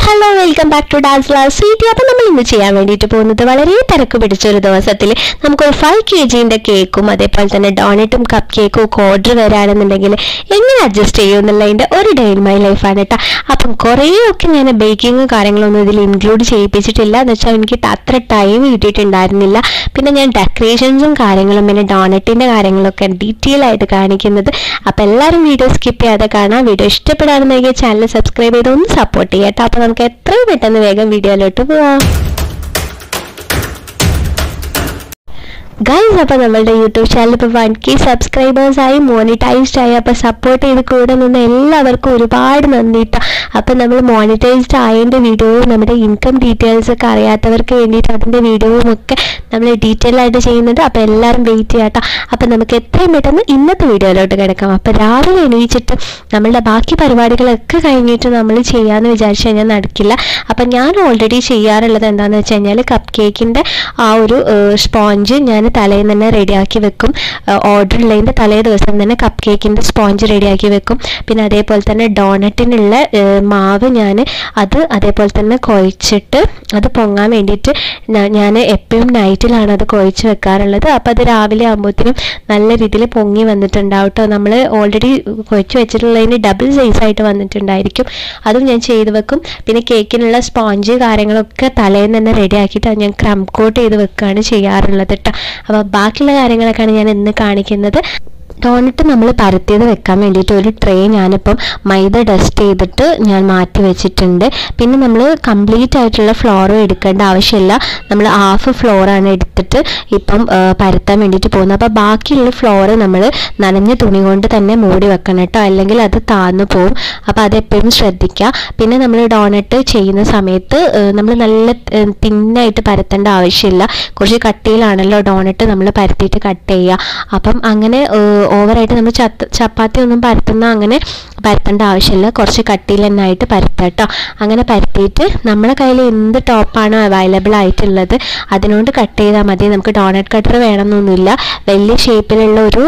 hello welcome back to dance class Sweety അപ്പം നമ്മൾ ഇന്ന് ചെയ്യാൻ വേണ്ടിയിട്ട് പോകുന്നത് വളരെ തിരക്ക് പിടിച്ച ഒരു ദിവസത്തിൽ നമുക്കൊരു ഫൈവ് കെ ജിൻ്റെ കേക്കും അതേപോലെ തന്നെ ഡോണറ്റും കപ്പ് കേക്കും ഒക്കെ ഓർഡർ വരാണെന്നുണ്ടെങ്കിൽ എങ്ങനെ അഡ്ജസ്റ്റ് ചെയ്യും എന്നുള്ളതിൻ്റെ ഒരു ഡേ ഇൻ മൈ ലൈഫാണ് കേട്ടോ അപ്പം കുറേയൊക്കെ ഞാൻ ബേക്കിങ് കാര്യങ്ങളൊന്നും ഇതിൽ ഇൻക്ലൂഡ് ചെയ്യിപ്പിച്ചിട്ടില്ല എന്ന് വെച്ചാൽ എനിക്ക് അത്ര ടൈം കിട്ടിയിട്ടുണ്ടായിരുന്നില്ല പിന്നെ ഞാൻ ഡെക്കറേഷൻസും കാര്യങ്ങളും പിന്നെ ഡോണറ്റിൻ്റെ കാര്യങ്ങളൊക്കെ ഡീറ്റെയിൽ ആയിട്ട് കാണിക്കുന്നത് അപ്പോൾ എല്ലാവരും വീഡിയോ സ്കിപ്പ് ചെയ്യാതെ കാണാം വീഡിയോ ഇഷ്ടപ്പെടാണെന്നെങ്കിൽ ചാനൽ സബ്സ്ക്രൈബ് ചെയ്ത് ഒന്ന് സപ്പോർട്ട് ചെയ്യാം കേട്ടോ അപ്പോൾ നമുക്ക് എത്രയും പെട്ടെന്ന് വേഗം വീഡിയോയിലോട്ട് പോവാം ഗൈസ് അപ്പോൾ നമ്മളുടെ യൂട്യൂബ് ചാനൽ ഇപ്പോൾ വൺ കെ സബ്സ്ക്രൈബേഴ്സ് ആയി മോണിറ്റൈസ്ഡ് ആയി അപ്പോൾ സപ്പോർട്ട് ചെയ്ത് കൂടെ നിന്ന് എല്ലാവർക്കും ഒരുപാട് നന്ദി കേട്ടോ അപ്പോൾ നമ്മൾ മോണിറ്റൈസ്ഡ് ആയതിൻ്റെ വീഡിയോയും നമ്മുടെ ഇൻകം ഡീറ്റെയിൽസ് ഒക്കെ അറിയാത്തവർക്ക് വേണ്ടിയിട്ട് അതിൻ്റെ വീഡിയോയും ഒക്കെ നമ്മൾ ഡീറ്റെയിൽ ആയിട്ട് ചെയ്യുന്നുണ്ട് അപ്പോൾ എല്ലാവരും വെയിറ്റ് ചെയ്യാം കേട്ടോ അപ്പോൾ നമുക്ക് എത്രയും പെട്ടെന്ന് ഇന്നത്തെ വീഡിയോയിലോട്ട് കിടക്കാം അപ്പോൾ രാവിലെ എണീച്ചിട്ട് നമ്മളുടെ ബാക്കി പരിപാടികളൊക്കെ കഴിഞ്ഞിട്ട് നമ്മൾ ചെയ്യാമെന്ന് വിചാരിച്ചു കഴിഞ്ഞാൽ നടക്കില്ല അപ്പം ഞാൻ ഓൾറെഡി ചെയ്യാറുള്ളത് എന്താണെന്ന് വെച്ച് കഴിഞ്ഞാൽ കപ്പ് കേക്കിൻ്റെ ആ ഒരു സ്പോഞ്ച് ഞാൻ തലേന്ന് തന്നെ റെഡിയാക്കി വെക്കും ഓർഡർ ഉള്ളതിൻ്റെ തലേ ദിവസം തന്നെ കപ്പ് കേക്കിൻ്റെ സ്പോഞ്ച് റെഡിയാക്കി വെക്കും പിന്നെ അതേപോലെ തന്നെ ഡോണറ്റിനുള്ള മാവ് ഞാൻ അത് അതേപോലെ തന്നെ കുഴച്ചിട്ട് അത് പൊങ്ങാൻ വേണ്ടിയിട്ട് ഞാൻ എപ്പോഴും നൈറ്റിലാണ് അത് കുഴച്ച് വെക്കാറുള്ളത് അപ്പോൾ അത് രാവിലെ ആകുമ്പോഴത്തേനും നല്ല രീതിയിൽ പൊങ്ങി വന്നിട്ടുണ്ടാവും കേട്ടോ നമ്മൾ ഓൾറെഡി കുഴച്ച് വെച്ചിട്ടുള്ളതിന് ഡബിൾ സൈസായിട്ട് വന്നിട്ടുണ്ടായിരിക്കും അതും ഞാൻ ചെയ്ത് വെക്കും പിന്നെ കേക്കിനുള്ള സ്പോഞ്ച് കാര്യങ്ങളൊക്കെ തലേന്ന് തന്നെ റെഡി ആക്കിയിട്ട് ഞാൻ ക്രം കോട്ട് ചെയ്ത് വെക്കുകയാണ് ചെയ്യാറുള്ളത് കേട്ടോ അപ്പോൾ ബാക്കിയുള്ള കാര്യങ്ങളൊക്കെയാണ് ഞാൻ ഇന്ന് കാണിക്കുന്നത് ഡോണറ്റ് നമ്മൾ പരത്തിയത് വെക്കാൻ വേണ്ടിയിട്ട് ഒരു ട്രേ ഞാനിപ്പം മൈദ ഡസ്റ്റ് ചെയ്തിട്ട് ഞാൻ മാറ്റി വെച്ചിട്ടുണ്ട് പിന്നെ നമ്മൾ കംപ്ലീറ്റ് ആയിട്ടുള്ള ഫ്ലോറും എടുക്കേണ്ട ആവശ്യമില്ല നമ്മൾ ഹാഫ് ഫ്ലോറാണ് എടുത്തിട്ട് ഇപ്പം പരത്താൻ വേണ്ടിയിട്ട് പോകുന്നത് അപ്പോൾ ബാക്കിയുള്ള ഫ്ലോറ് നമ്മൾ നനഞ്ഞ തുണി കൊണ്ട് തന്നെ മൂടി വെക്കണം കേട്ടോ അല്ലെങ്കിൽ അത് താന്നു പോകും അപ്പോൾ അതെപ്പോഴും ശ്രദ്ധിക്കുക പിന്നെ നമ്മൾ ഡോണറ്റ് ചെയ്യുന്ന സമയത്ത് നമ്മൾ നല്ല തിന്നായിട്ട് പരത്തേണ്ട ആവശ്യമില്ല കുറച്ച് കട്ടിയിലാണല്ലോ ഡോണറ്റ് നമ്മൾ പരത്തിയിട്ട് കട്ട് ചെയ്യുക അപ്പം അങ്ങനെ ഓവറായിട്ട് നമ്മൾ ചത്ത ചപ്പാത്തി ഒന്നും പരത്തുന്ന അങ്ങനെ പരത്തേണ്ട ആവശ്യമില്ല കുറച്ച് കട്ടിയിൽ തന്നെ ആയിട്ട് പരത്തുക കേട്ടോ അങ്ങനെ പരത്തിയിട്ട് നമ്മുടെ കയ്യിൽ എന്ത് ടോപ്പാണോ അവൈലബിൾ ആയിട്ടുള്ളത് അതിനോട് കട്ട് ചെയ്താൽ മതി നമുക്ക് ഡോണറ്റ് കട്ടർ വേണമെന്നൊന്നുമില്ല വലിയ ഷേപ്പിലുള്ള ഒരു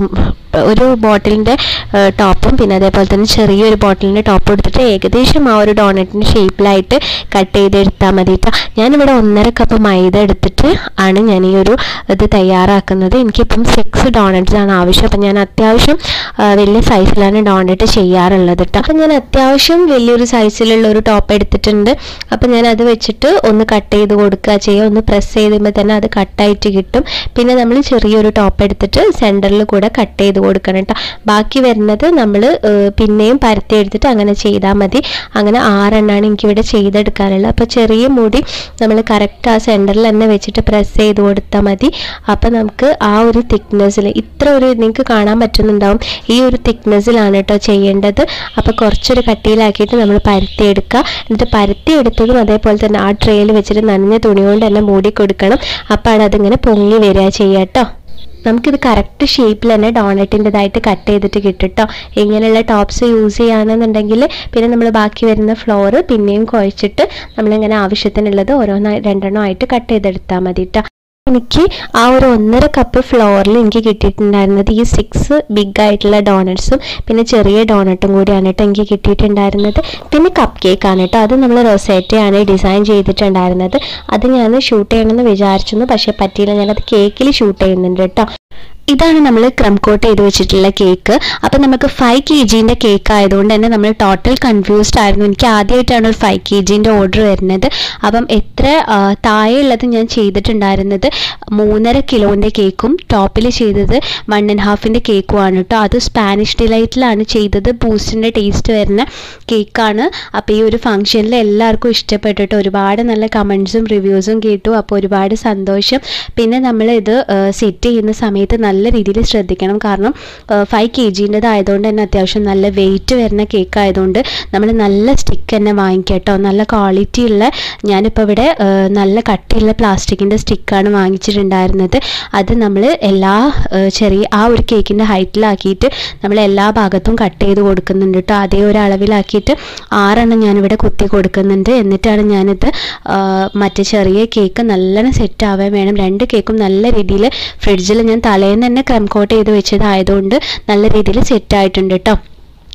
ഒരു ബോട്ടിലിൻ്റെ ടോപ്പും പിന്നെ അതേപോലെ തന്നെ ചെറിയൊരു ബോട്ടിലിൻ്റെ ടോപ്പ് എടുത്തിട്ട് ഏകദേശം ആ ഒരു ഡോണറ്റിൻ്റെ ഷേപ്പിലായിട്ട് കട്ട് ചെയ്തെടുത്താൽ മതി കേട്ടോ ഞാനിവിടെ ഒന്നര കപ്പ് മൈദ എടുത്തിട്ട് ആണ് ഞാൻ ഈ ഒരു ഇത് തയ്യാറാക്കുന്നത് എനിക്കിപ്പം സിക്സ് ഡോണറ്റ്സ് ആണ് ആവശ്യം അപ്പം ഞാൻ അത്യാവശ്യം വലിയ സൈസിലാണ് ഡോണറ്റ് ചെയ്യാറുള്ളത് കേട്ടോ അപ്പം ഞാൻ അത്യാവശ്യം വലിയൊരു സൈസിലുള്ള ഒരു ടോപ്പ് എടുത്തിട്ടുണ്ട് അപ്പം ഞാൻ അത് വെച്ചിട്ട് ഒന്ന് കട്ട് ചെയ്ത് കൊടുക്കുക ചെയ്യുക ഒന്ന് പ്രസ് ചെയ്യുമ്പോൾ തന്നെ അത് കട്ടായിട്ട് കിട്ടും പിന്നെ നമ്മൾ ചെറിയൊരു ടോപ്പ് എടുത്തിട്ട് സെൻറ്ററിൽ കൂടെ കട്ട് ചെയ്ത് കൊടുക്കണം കേട്ടോ ബാക്കി വരുന്നത് നമ്മൾ പിന്നെയും പരത്തി എടുത്തിട്ട് അങ്ങനെ ചെയ്താൽ മതി അങ്ങനെ ആറെണ്ണമാണ് എനിക്കിവിടെ ചെയ്തെടുക്കാനുള്ളത് അപ്പോൾ ചെറിയ മുടി നമ്മൾ കറക്റ്റ് ആ സെൻറ്ററിൽ തന്നെ വെച്ചിട്ട് പ്രസ് ചെയ്ത് കൊടുത്താൽ മതി അപ്പോൾ നമുക്ക് ആ ഒരു തിക്നെസ്സിൽ ഇത്ര ഒരു നിങ്ങൾക്ക് കാണാൻ പറ്റുന്നുണ്ടാവും ഈ ഒരു തിക്നെസ്സിലാണ് കേട്ടോ ചെയ്യേണ്ടത് അപ്പോൾ കുറച്ചൊരു കട്ടിയിലാക്കിയിട്ട് നമ്മൾ പരത്തി എടുക്കുക എന്നിട്ട് പരത്തി എടുത്തതും അതേപോലെ തന്നെ ആ ട്രെയിൽ വെച്ചിട്ട് നനഞ്ഞ തുണി കൊണ്ട് തന്നെ മൂടി കൊടുക്കണം അപ്പോഴാണ് അതിങ്ങനെ പൊങ്ങി വരിക ചെയ്യുക കേട്ടോ നമുക്കിത് കറക്റ്റ് ഷേപ്പിൽ തന്നെ ഡോണറ്റിൻ്റെതായിട്ട് കട്ട് ചെയ്തിട്ട് കിട്ടും കേട്ടോ ഇങ്ങനെയുള്ള ടോപ്സ് യൂസ് ചെയ്യുകയാണെന്നുണ്ടെങ്കിൽ പിന്നെ നമ്മൾ ബാക്കി വരുന്ന ഫ്ലോറ് പിന്നെയും കുഴച്ചിട്ട് നമ്മളിങ്ങനെ ആവശ്യത്തിനുള്ളത് ഓരോന്നോ രണ്ടെണ്ണോ ആയിട്ട് കട്ട് ചെയ്തെടുത്താൽ മതി കേട്ടോ എനിക്ക് ആ ഒരു ഒന്നര കപ്പ് ഫ്ലോറിൽ എനിക്ക് കിട്ടിയിട്ടുണ്ടായിരുന്നത് ഈ സിക്സ് ബിഗ് ആയിട്ടുള്ള ഡോണറ്റ്സും പിന്നെ ചെറിയ ഡോണറ്റും കൂടിയാണ് കേട്ടോ എനിക്ക് കിട്ടിയിട്ടുണ്ടായിരുന്നത് പിന്നെ കപ്പ് കേക്കാണ് കേട്ടോ അത് നമ്മൾ റൊസേറ്റയാണ് ഡിസൈൻ ചെയ്തിട്ടുണ്ടായിരുന്നത് അത് ഞാൻ ഷൂട്ട് ചെയ്യണമെന്ന് വിചാരിച്ചിരുന്നു പക്ഷേ പറ്റിയില്ല ഞാനത് കേക്കിൽ ഷൂട്ട് ചെയ്യുന്നുണ്ട് കേട്ടോ ഇതാണ് നമ്മൾ ക്രം കോട്ട് ചെയ്ത് വെച്ചിട്ടുള്ള കേക്ക് അപ്പം നമുക്ക് ഫൈവ് കെ ജീൻ്റെ കേക്ക് ആയതുകൊണ്ട് തന്നെ നമ്മൾ ടോട്ടൽ കൺഫ്യൂസ്ഡ് ആയിരുന്നു എനിക്ക് ആദ്യമായിട്ടാണ് ഒരു ഫൈവ് കെ ജീൻ്റെ ഓർഡർ വരുന്നത് അപ്പം എത്ര താഴെയുള്ളത് ഞാൻ ചെയ്തിട്ടുണ്ടായിരുന്നത് മൂന്നര കിലോൻ്റെ കേക്കും ടോപ്പിൽ ചെയ്തത് വൺ ആൻഡ് ഹാഫിൻ്റെ കേക്കുമാണ് കേട്ടോ അത് സ്പാനിഷ് ഡിലൈറ്റിലാണ് ചെയ്തത് ബൂസ്റ്റിൻ്റെ ടേസ്റ്റ് വരുന്ന കേക്കാണ് അപ്പോൾ ഈ ഒരു ഫംഗ്ഷനിൽ എല്ലാവർക്കും ഇഷ്ടപ്പെട്ടിട്ട് ഒരുപാട് നല്ല കമൻസും റിവ്യൂസും കേട്ടു അപ്പോൾ ഒരുപാട് സന്തോഷം പിന്നെ നമ്മൾ ഇത് സെറ്റ് ചെയ്യുന്ന സമയത്ത് നല്ല നല്ല രീതിയിൽ ശ്രദ്ധിക്കണം കാരണം ഫൈവ് കെ ജിൻ്റെതായതുകൊണ്ട് തന്നെ അത്യാവശ്യം നല്ല വെയിറ്റ് വരുന്ന കേക്ക് ആയതുകൊണ്ട് നമ്മൾ നല്ല സ്റ്റിക്ക് തന്നെ വാങ്ങിക്കുക കേട്ടോ നല്ല ക്വാളിറ്റി ഉള്ള ഞാനിപ്പോൾ ഇവിടെ നല്ല കട്ടിയുള്ള പ്ലാസ്റ്റിക്കിൻ്റെ സ്റ്റിക്കാണ് വാങ്ങിച്ചിട്ടുണ്ടായിരുന്നത് അത് നമ്മൾ എല്ലാ ചെറിയ ആ ഒരു കേക്കിൻ്റെ ഹൈറ്റിലാക്കിയിട്ട് നമ്മൾ എല്ലാ ഭാഗത്തും കട്ട് ചെയ്ത് കൊടുക്കുന്നുണ്ട് കേട്ടോ അതേ ഒരു അളവിലാക്കിയിട്ട് ആറെണ്ണം ഞാനിവിടെ കുത്തി കൊടുക്കുന്നുണ്ട് എന്നിട്ടാണ് ഞാനിത് മറ്റേ ചെറിയ കേക്ക് നല്ലോണം സെറ്റ് ആവാൻ വേണം രണ്ട് കേക്കും നല്ല രീതിയിൽ ഫ്രിഡ്ജിൽ ഞാൻ തലേന്ന് തന്നെ ക്രം കോട്ട് ചെയ്ത് വെച്ചതായതുകൊണ്ട് നല്ല രീതിയിൽ സെറ്റ് ആയിട്ടുണ്ട് കേട്ടോ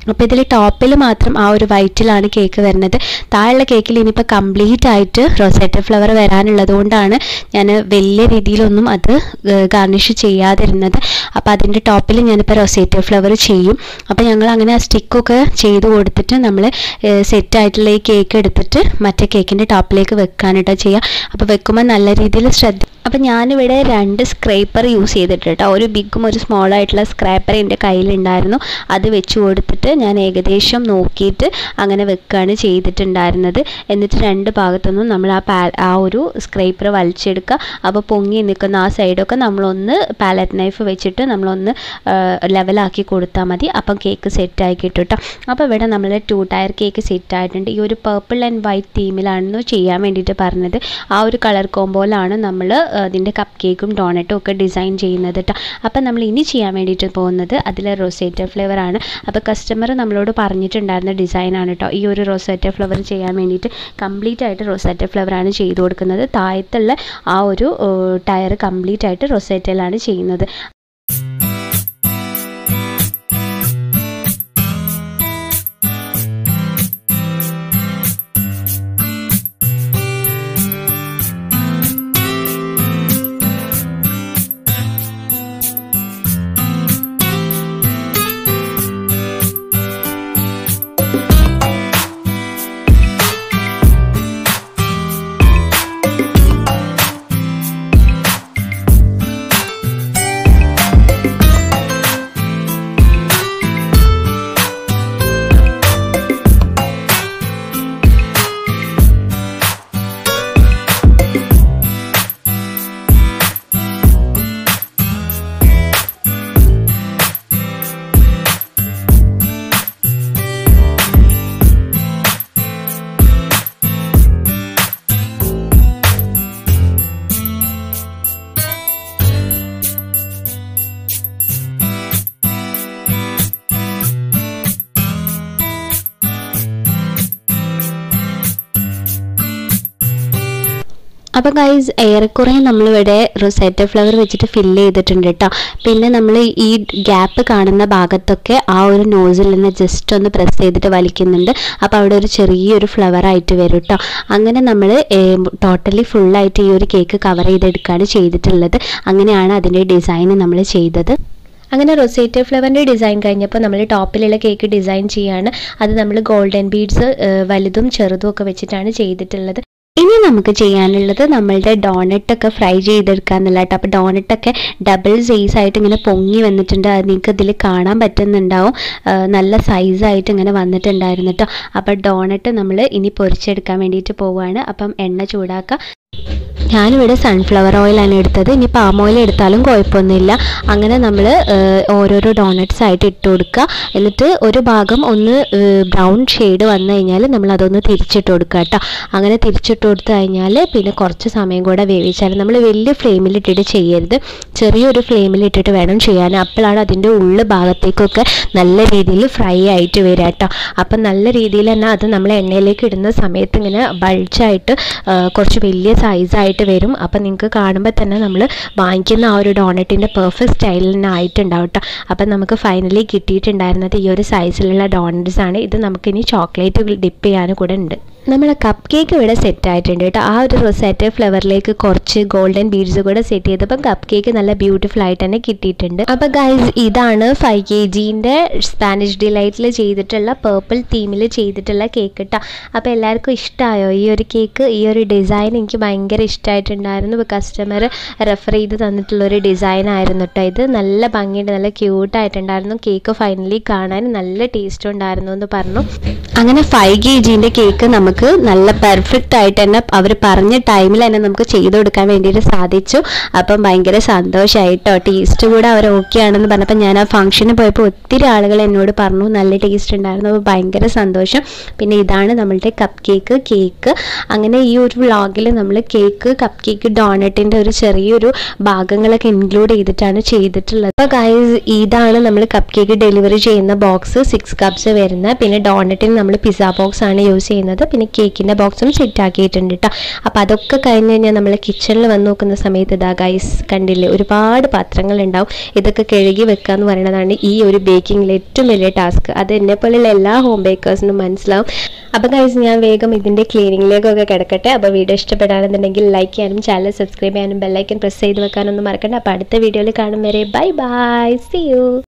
അപ്പോൾ ഇതിൽ ടോപ്പിൽ മാത്രം ആ ഒരു വൈറ്റിലാണ് കേക്ക് വരുന്നത് താഴെയുള്ള കേക്കിൽ ഇനിയിപ്പോൾ കംപ്ലീറ്റ് ആയിട്ട് റൊസെറ്റ ഫ്ലവർ വരാനുള്ളത് കൊണ്ടാണ് ഞാൻ വലിയ രീതിയിലൊന്നും അത് ഗാർണിഷ് ചെയ്യാതിരുന്നത് അപ്പോൾ അതിൻ്റെ ടോപ്പിൽ ഞാനിപ്പോൾ റൊസേറ്റ ഫ്ലവർ ചെയ്യും അപ്പോൾ ഞങ്ങൾ അങ്ങനെ ആ സ്റ്റിക്കൊക്കെ ചെയ്ത് കൊടുത്തിട്ട് നമ്മൾ സെറ്റ് ആയിട്ടുള്ള ഈ കേക്ക് എടുത്തിട്ട് മറ്റേ കേക്കിൻ്റെ ടോപ്പിലേക്ക് വെക്കാനായിട്ടോ ചെയ്യുക അപ്പോൾ വെക്കുമ്പോൾ നല്ല രീതിയിൽ ശ്രദ്ധ അപ്പോൾ ഞാനിവിടെ രണ്ട് സ്ക്രേപ്പർ യൂസ് ചെയ്തിട്ട് കേട്ടോ ഒരു ബിഗും ഒരു സ്മോൾ ആയിട്ടുള്ള സ്ക്രാപ്പർ എൻ്റെ കയ്യിലുണ്ടായിരുന്നു അത് വെച്ച് കൊടുത്തിട്ട് ഞാൻ ഏകദേശം നോക്കിയിട്ട് അങ്ങനെ വെക്കുകയാണ് ചെയ്തിട്ടുണ്ടായിരുന്നത് എന്നിട്ട് രണ്ട് ഭാഗത്തുനിന്നും നമ്മൾ ആ പാ ആ ഒരു സ്ക്രേപ്പർ വലിച്ചെടുക്കുക അപ്പോൾ പൊങ്ങി നിൽക്കുന്ന ആ സൈഡൊക്കെ നമ്മളൊന്ന് പാലറ്റ് നൈഫ് വെച്ചിട്ട് നമ്മളൊന്ന് ലെവലാക്കി കൊടുത്താൽ മതി അപ്പം കേക്ക് സെറ്റായി കിട്ടും കേട്ടോ അപ്പോൾ ഇവിടെ നമ്മൾ ടു ടയർ കേക്ക് സെറ്റ് ആയിട്ടുണ്ട് ഈ ഒരു പേർപ്പിൾ ആൻഡ് വൈറ്റ് തീമിലാണെന്ന് ചെയ്യാൻ വേണ്ടിയിട്ട് പറഞ്ഞത് ആ ഒരു കളർ കോമ്പോയിലാണ് നമ്മൾ അതിൻ്റെ കപ്പ് കേക്കും ഡോണറ്റും ഒക്കെ ഡിസൈൻ ചെയ്യുന്നത് കേട്ടോ അപ്പം നമ്മൾ ഇനി ചെയ്യാൻ വേണ്ടിയിട്ട് പോകുന്നത് അതിൽ റൊസേറ്റ ഫ്ലേവർ ആണ് അപ്പോൾ കസ്റ്റമർ നമ്മളോട് പറഞ്ഞിട്ടുണ്ടായിരുന്ന ഡിസൈനാണ് കേട്ടോ ഈ ഒരു റൊസേറ്റ ഫ്ലവർ ചെയ്യാൻ വേണ്ടിയിട്ട് കംപ്ലീറ്റ് ആയിട്ട് റൊസേറ്റ ഫ്ലവർ ആണ് ചെയ്ത് കൊടുക്കുന്നത് താഴത്തുള്ള ആ ഒരു ടയർ കംപ്ലീറ്റ് ആയിട്ട് റൊസേറ്റയിലാണ് ചെയ്യുന്നത് അപ്പോൾ ഗൈസ് ഏറെക്കുറെ നമ്മളിവിടെ റൊസേറ്റ ഫ്ലവർ വെച്ചിട്ട് ഫില്ല് ചെയ്തിട്ടുണ്ട് കേട്ടോ പിന്നെ നമ്മൾ ഈ ഗ്യാപ്പ് കാണുന്ന ഭാഗത്തൊക്കെ ആ ഒരു നോസിൽ നിന്ന് ജസ്റ്റ് ഒന്ന് പ്രസ് ചെയ്തിട്ട് വലിക്കുന്നുണ്ട് അപ്പോൾ അവിടെ ഒരു ചെറിയൊരു ഫ്ലവർ ആയിട്ട് വരും കേട്ടോ അങ്ങനെ നമ്മൾ ടോട്ടലി ഫുള്ളായിട്ട് ഈ ഒരു കേക്ക് കവർ ചെയ്തെടുക്കുകയാണ് ചെയ്തിട്ടുള്ളത് അങ്ങനെയാണ് അതിൻ്റെ ഡിസൈൻ നമ്മൾ ചെയ്തത് അങ്ങനെ റൊസേറ്റ ഫ്ലവറിൻ്റെ ഡിസൈൻ കഴിഞ്ഞപ്പോൾ നമ്മൾ ടോപ്പിലുള്ള കേക്ക് ഡിസൈൻ ചെയ്യാണ് അത് നമ്മൾ ഗോൾഡൻ ബീഡ്സ് വലുതും ചെറുതും ഒക്കെ വെച്ചിട്ടാണ് ചെയ്തിട്ടുള്ളത് ഇനി നമുക്ക് ചെയ്യാനുള്ളത് നമ്മളുടെ ഡോണറ്റൊക്കെ ഫ്രൈ ചെയ്തെടുക്കുക എന്നുള്ള കേട്ടോ അപ്പോൾ ഡോണറ്റൊക്കെ ഡബിൾ സൈസ് ആയിട്ട് ഇങ്ങനെ പൊങ്ങി വന്നിട്ടുണ്ട് അത് നിങ്ങൾക്ക് ഇതിൽ കാണാൻ പറ്റുന്നുണ്ടാവും ആ, നല്ല സൈസായിട്ട് ഇങ്ങനെ വന്നിട്ടുണ്ടായിരുന്നു കേട്ടോ അപ്പോൾ ഡോണറ്റ് നമ്മൾ ഇനി പൊരിച്ചെടുക്കാൻ വേണ്ടിയിട്ട് പോവുകയാണ് അപ്പം എണ്ണ ചൂടാക്കുക ഞാനിവിടെ സൺഫ്ലവർ ഓയിലാണ് എടുത്തത് ഇനി പാം ഓയിൽ എടുത്താലും കുഴപ്പമൊന്നുമില്ല അങ്ങനെ നമ്മൾ ഓരോരോ ഡോണറ്റ്സ് ആയിട്ട് ഇട്ട് കൊടുക്കുക എന്നിട്ട് ഒരു ഭാഗം ഒന്ന് ബ്രൗൺ ഷെയ്ഡ് വന്നു കഴിഞ്ഞാൽ നമ്മൾ അതൊന്ന് തിരിച്ചിട്ട് കൊടുക്കുക കേട്ടോ അങ്ങനെ തിരിച്ചിട്ട് കൊടുത്തു കഴിഞ്ഞാൽ പിന്നെ കുറച്ച് സമയം കൂടെ വേവിച്ചാൽ നമ്മൾ വലിയ ഫ്ലെയിമിലിട്ടിട്ട് ചെയ്യരുത് ചെറിയൊരു ഫ്ലെയിമിലിട്ടിട്ട് വേണം ചെയ്യാൻ അപ്പോഴാണ് അതിൻ്റെ ഉള്ളു ഭാഗത്തേക്കൊക്കെ നല്ല രീതിയിൽ ഫ്രൈ ആയിട്ട് വരിക കേട്ടോ അപ്പം നല്ല രീതിയിൽ തന്നെ അത് നമ്മൾ എണ്ണയിലേക്ക് ഇടുന്ന സമയത്ത് ഇങ്ങനെ ബൾജായിട്ട് കുറച്ച് വലിയ സൈസായിട്ട് വരും അപ്പം നിങ്ങൾക്ക് കാണുമ്പോൾ തന്നെ നമ്മൾ വാങ്ങിക്കുന്ന ആ ഒരു ഡോണറ്റിൻ്റെ പെർഫെക്റ്റ് സ്റ്റൈലിൽ തന്നെ ആയിട്ടുണ്ടാവും കേട്ടോ അപ്പം നമുക്ക് ഫൈനലി കിട്ടിയിട്ടുണ്ടായിരുന്നത് ഈ ഒരു സൈസിലുള്ള ഡോണറ്റ്സ് ആണ് ഇത് നമുക്കിനി ചോക്ലേറ്റ് ഡിപ്പ് ചെയ്യാനും കൂടെ ഉണ്ട് നമ്മുടെ കപ്പ് കേക്ക് ഇവിടെ സെറ്റ് ആയിട്ടുണ്ട് കേട്ടോ ആ ഒരു റൊസാറ്റ ഫ്ലവറിലേക്ക് കുറച്ച് ഗോൾഡൻ ബീഡ്സ് കൂടെ സെറ്റ് ചെയ്തപ്പോൾ കപ്പ് കേക്ക് നല്ല ബ്യൂട്ടിഫുൾ ആയിട്ട് തന്നെ കിട്ടിയിട്ടുണ്ട് അപ്പോൾ ഗൈസ് ഇതാണ് ഫൈവ് കെ ജീൻ്റെ സ്പാനിഷ് ഡിലൈറ്റിൽ ചെയ്തിട്ടുള്ള പേർപ്പിൾ തീമിൽ ചെയ്തിട്ടുള്ള കേക്ക് കേട്ടോ അപ്പോൾ എല്ലാവർക്കും ഇഷ്ടമായോ ഈ ഒരു കേക്ക് ഈ ഒരു ഡിസൈൻ എനിക്ക് ഭയങ്കര ഇഷ്ടമായിട്ടുണ്ടായിരുന്നു ഇപ്പോൾ കസ്റ്റമർ റെഫർ ചെയ്ത് തന്നിട്ടുള്ള ഒരു ഡിസൈൻ ആയിരുന്നു കേട്ടോ ഇത് നല്ല ഭംഗിയുണ്ട് നല്ല ക്യൂട്ടായിട്ടുണ്ടായിരുന്നു കേക്ക് ഫൈനലി കാണാൻ നല്ല ടേസ്റ്റ് ഉണ്ടായിരുന്നു എന്ന് പറഞ്ഞു അങ്ങനെ ഫൈവ് കെ ജീൻ്റെ കേക്ക് നമുക്ക് നല്ല പെർഫെക്റ്റ് ആയിട്ട് തന്നെ അവർ പറഞ്ഞ ടൈമിൽ തന്നെ നമുക്ക് ചെയ്ത് കൊടുക്കാൻ വേണ്ടിയിട്ട് സാധിച്ചു അപ്പം ഭയങ്കര സന്തോഷമായിട്ടോ ടേസ്റ്റ് കൂടെ അവർ ഓക്കെ ആണെന്ന് പറഞ്ഞപ്പോൾ ഞാൻ ആ ഫംഗ്ഷന് പോയപ്പോൾ ഒത്തിരി ആളുകൾ എന്നോട് പറഞ്ഞു നല്ല ടേസ്റ്റ് ഉണ്ടായിരുന്നു അപ്പോൾ ഭയങ്കര സന്തോഷം പിന്നെ ഇതാണ് നമ്മളുടെ കപ്പ് കേക്ക് കേക്ക് അങ്ങനെ ഈ ഒരു വ്ളോഗിൽ നമ്മൾ കേക്ക് കപ്പ് കേക്ക് ഡോണറ്റിൻ്റെ ഒരു ചെറിയൊരു ഭാഗങ്ങളൊക്കെ ഇൻക്ലൂഡ് ചെയ്തിട്ടാണ് ചെയ്തിട്ടുള്ളത് അപ്പോൾ ഗൈസ് ഇതാണ് നമ്മൾ കപ്പ് കേക്ക് ഡെലിവറി ചെയ്യുന്ന ബോക്സ് സിക്സ് കപ്സ് വരുന്ന പിന്നെ ഡോണറ്റിന് നമ്മൾ പിസ്സ ബോക്സ് ആണ് യൂസ് ചെയ്യുന്നത് പിന്നെ ഞാൻ കേക്കിൻ്റെ ബോക്സും സെറ്റ് ആക്കിയിട്ടുണ്ട് കേട്ടോ അപ്പോൾ അതൊക്കെ കഴിഞ്ഞ് കഴിഞ്ഞാൽ നമ്മൾ കിച്ചണിൽ വന്ന് നോക്കുന്ന സമയത്ത് ഇതാ ഗൈസ് കണ്ടില്ലേ ഒരുപാട് പാത്രങ്ങൾ ഉണ്ടാവും ഇതൊക്കെ കഴുകി വെക്കുക എന്ന് പറയുന്നതാണ് ഈ ഒരു ബേക്കിങ്ങിലെ ഏറ്റവും വലിയ ടാസ്ക് അത് എന്നെപ്പോലെയുള്ള എല്ലാ ഹോം ബേക്കേഴ്സിനും മനസ്സിലാവും അപ്പോൾ ഗൈസ് ഞാൻ വേഗം ഇതിൻ്റെ ക്ലീനിങ്ങിലേക്കൊക്കെ കിടക്കട്ടെ അപ്പോൾ വീഡിയോ ഇഷ്ടപ്പെടുകയാണെന്നുണ്ടെങ്കിൽ ലൈക്ക് ചെയ്യാനും ചാനൽ സബ്സ്ക്രൈബ് ചെയ്യാനും ബെല്ലൈക്കൻ പ്രസ് ചെയ്ത് വെക്കാനൊന്നും മറക്കണ്ട അപ്പോൾ അടുത്ത വീഡിയോയിൽ കാണും വരെ ബൈ ബൈ സി യു